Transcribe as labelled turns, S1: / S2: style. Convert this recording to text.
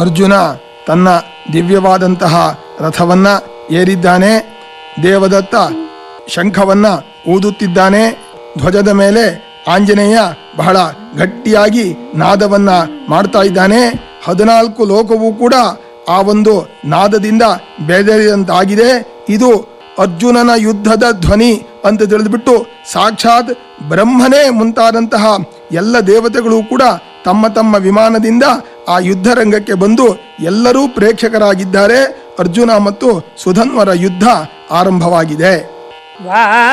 S1: ಅರ್ಜುನ ತನ್ನ ದಿವ್ಯವಾದಂತಹ ರಥವನ್ನ ಏರಿದ್ದಾನೆ ದೇವದತ್ತ ಶಂಖವನ್ನ ಊದುತ್ತಿದ್ದಾನೆ ಧ್ವಜದ ಮೇಲೆ ಆಂಜನೇಯ ಬಹಳ ಗಟ್ಟಿಯಾಗಿ ನಾದವನ್ನ ಮಾಡ್ತಾ ಇದ್ದಾನೆ ಹದಿನಾಲ್ಕು ಲೋಕವೂ ಕೂಡ ಆ ಒಂದು ನಾದದಿಂದ ಬೆದರಿದಂತಾಗಿದೆ ಇದು ಅರ್ಜುನನ ಯುದ್ಧದ ಧ್ವನಿ ಅಂತ ತಿಳಿದ್ಬಿಟ್ಟು ಸಾಕ್ಷಾತ್ ಬ್ರಹ್ಮನೇ ಮುಂತಾದಂತಹ ಎಲ್ಲ ದೇವತೆಗಳು ಕೂಡ ತಮ್ಮ ತಮ್ಮ ವಿಮಾನದಿಂದ ಆ ಯುದ್ಧ ರಂಗಕ್ಕೆ ಬಂದು ಎಲ್ಲರೂ ಪ್ರೇಕ್ಷಕರಾಗಿದ್ದಾರೆ ಅರ್ಜುನ ಮತ್ತು ಸುಧನ್ವರ ಯುದ್ಧ ಆರಂಭವಾಗಿದೆ
S2: ವಾ